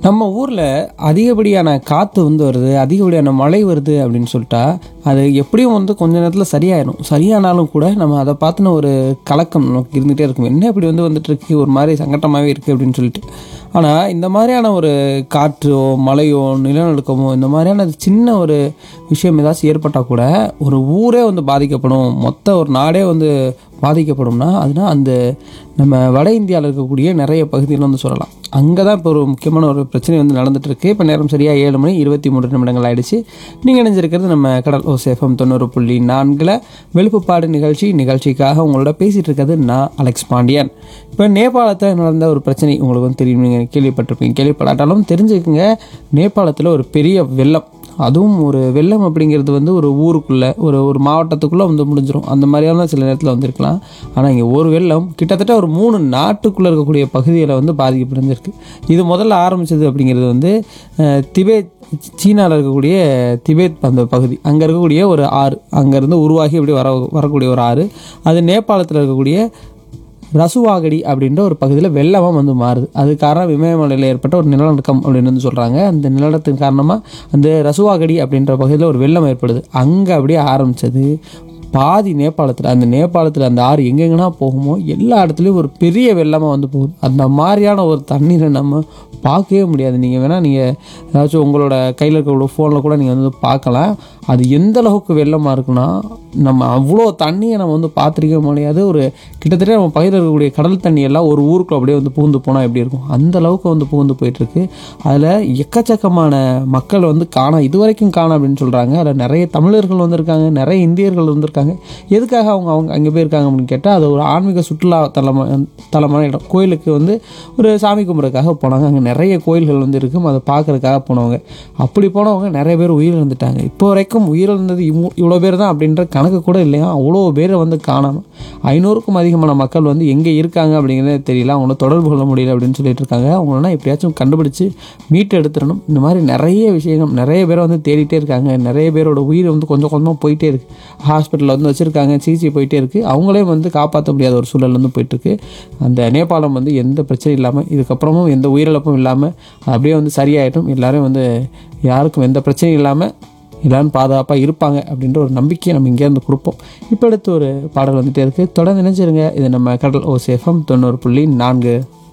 நம்ம ஊரில் அதிகப்படியான காற்று வந்து வருது அதிகப்படியான மழை வருது அப்படின்னு சொல்லிட்டா அது எப்படியும் வந்து கொஞ்ச நேரத்தில் சரியாயிடும் சரியானாலும் கூட நம்ம அதை பார்த்தின ஒரு கலக்கம் நமக்கு இருந்துகிட்டே இருக்கும் என்ன இப்படி வந்து வந்துட்டு இருக்கு ஒரு மாதிரி சங்கட்டமாகவே இருக்குது அப்படின்னு சொல்லிட்டு ஆனால் இந்த மாதிரியான ஒரு காற்றோ மழையோ நிலநடுக்கமோ இந்த மாதிரியான சின்ன ஒரு விஷயம் ஏதாச்சும் ஏற்பட்டால் கூட ஒரு ஊரே வந்து பாதிக்கப்படும் மொத்த ஒரு நாடே வந்து பாதிக்கப்படும்னா அதுனா அந்த நம்ம வட இந்தியாவில் இருக்கக்கூடிய நிறைய பகுதிகள் வந்து சொல்லலாம் அங்கே தான் இப்போ ஒரு முக்கியமான ஒரு பிரச்சனை வந்து நடந்துட்டு இருக்கு இப்போ நேரம் சரியாக ஏழு மணி இருபத்தி மூன்று நிமிடங்கள் ஆயிடுச்சு நீங்கள் இணைஞ்சிருக்கிறது நம்ம கடல் ஓசேஃபம் தொண்ணூறு புள்ளி நான்கில் வெளுப்புப்பாடு நிகழ்ச்சி நிகழ்ச்சிக்காக உங்களோட பேசிகிட்டு இருக்கிறது நான் அலெக்ஸ் பாண்டியன் இப்போ நேபாளத்தில் நடந்த ஒரு பிரச்சனை உங்களுக்கு வந்து தெரியும் நீங்கள் கேள்விப்பட்டிருப்பீங்க கேள்விப்படாட்டாலும் தெரிஞ்சுக்கங்க நேபாளத்தில் ஒரு பெரிய வெள்ளம் அதுவும் ஒரு வெள்ளம் அப்படிங்கிறது வந்து ஒரு ஊருக்குள்ளே ஒரு ஒரு மாவட்டத்துக்குள்ளே வந்து முடிஞ்சிடும் அந்த மாதிரியான சில நேரத்தில் வந்திருக்கலாம் ஆனால் இங்கே ஒரு வெள்ளம் கிட்டத்தட்ட ஒரு மூணு நாட்டுக்குள்ளே இருக்கக்கூடிய பகுதியில் வந்து பாதிக்கப்பட்டிருந்திருக்கு இது முதல்ல ஆரம்பிச்சது அப்படிங்கிறது வந்து அஹ், திபேத் சீனாவில் இருக்கக்கூடிய திபேத் அந்த பகுதி அங்கே இருக்கக்கூடிய ஒரு ஆறு அங்கேருந்து உருவாகி இப்படி வர வரக்கூடிய ஒரு ஆறு அது நேபாளத்தில் இருக்கக்கூடிய ரசுவாகடி அப்படின்ற ஒரு பகுதியில் வெள்ளமாக வந்து மாறுது அது காரணம் இமயமலையில் ஏற்பட்ட ஒரு நிலநடுக்கம் அப்படின்னு வந்து சொல்கிறாங்க அந்த நிலநடுக்கத்தின் காரணமாக அந்த ரசுவாகடி அப்படின்ற பகுதியில் ஒரு வெள்ளம் ஏற்படுது அங்கே அப்படியே ஆரம்பித்தது பாதி நேபாளத்தில் அந்த நேபாளத்தில் அந்த ஆறு எங்கெங்கன்னா போகுமோ எல்லா இடத்துலையும் ஒரு பெரிய வெள்ளமாக வந்து போகுது அந்த மாதிரியான ஒரு தண்ணீரை நம்ம பார்க்கவே முடியாது நீங்கள் வேணால் நீங்கள் ஏதாச்சும் உங்களோட கையில் இருக்கிற ஃபோனில் கூட நீங்கள் வந்து பார்க்கலாம் அது எந்த அளவுக்கு வெள்ளமாக இருக்குன்னா நம்ம அவ்வளோ தண்ணியை நம்ம வந்து பார்த்துருக்க முடியாது ஒரு கிட்டத்தட்ட நம்ம பகுதியில் இருக்கக்கூடிய கடல் தண்ணி எல்லாம் ஒரு ஊருக்கு அப்படியே வந்து புகுந்து போனால் எப்படி இருக்கும் அந்த அளவுக்கு வந்து புகுந்து போயிட்டுருக்கு அதில் எக்கச்சக்கமான மக்கள் வந்து காண இது வரைக்கும் காண அப்படின்னு சொல்கிறாங்க அதில் நிறைய தமிழர்கள் வந்திருக்காங்க நிறைய இந்தியர்கள் வந்திருக்காங்க எதுக்காக அவங்க அவங்க அங்கே போயிருக்காங்க அப்படின்னு கேட்டால் அது ஒரு ஆன்மீக சுற்றுலா தலமா தலமான இடம் கோயிலுக்கு வந்து ஒரு சாமி கும்பிட்றதுக்காக போனாங்க அங்கே நிறைய கோயில்கள் வந்து இருக்கும் அதை பார்க்கறதுக்காக போனவங்க அப்படி போனவங்க நிறைய பேர் உயிரிழந்துட்டாங்க இப்போ வரைக்கும் உயிரிழந்தது இவ்வளோ- இவ்வளோ பேர் தான் அப்படின்ற கணக்கு கூட இல்லையா அவ்வளோ பேரை வந்து காணாமல் ஐநூறுக்கும் அதிகமான மக்கள் வந்து எங்கே இருக்காங்க அப்படிங்கிறதே தெரியல அவங்கள தொடர்பு கொள்ள முடியல அப்படின்னு சொல்லிட்டு இருக்காங்க அவங்களெல்லாம் எப்படியாச்சும் கண்டுபிடிச்சு மீட்டு எடுத்துடணும் இந்த மாதிரி நிறைய விஷயங்கள் நிறைய பேரை வந்து தேடிட்டே இருக்காங்க நிறைய பேரோட உயிர் வந்து கொஞ்சம் கொஞ்சமாக போயிட்டே இருக்கு ஹாஸ்பிட்டலில் வந்து வச்சுருக்காங்க சிகிச்சை போயிட்டே இருக்கு அவங்களே வந்து காப்பாற்ற முடியாத ஒரு சூழல் வந்து போயிட்டு இருக்கு அந்த நேபாளம் வந்து எந்த பிரச்சனையும் இல்லாமல் இதுக்கப்புறமும் எந்த உயிரிழப்பும் இல்லாமல் அப்படியே வந்து சரியாயிட்டும் எல்லாரும் வந்து யாருக்கும் எந்த பிரச்சனையும் இல்லாமல் எல்லாரும் பாதுகாப்பாக இருப்பாங்க அப்படின்ற ஒரு நம்பிக்கையை நம்ம இங்கேருந்து கொடுப்போம் இப்போ அடுத்து ஒரு பாடல் வந்துட்டே இருக்குது தொடர்ந்து நினைச்சிருங்க இது நம்ம கடல் ஓ சேஃபம் தொண்ணூறு புள்ளி நான்கு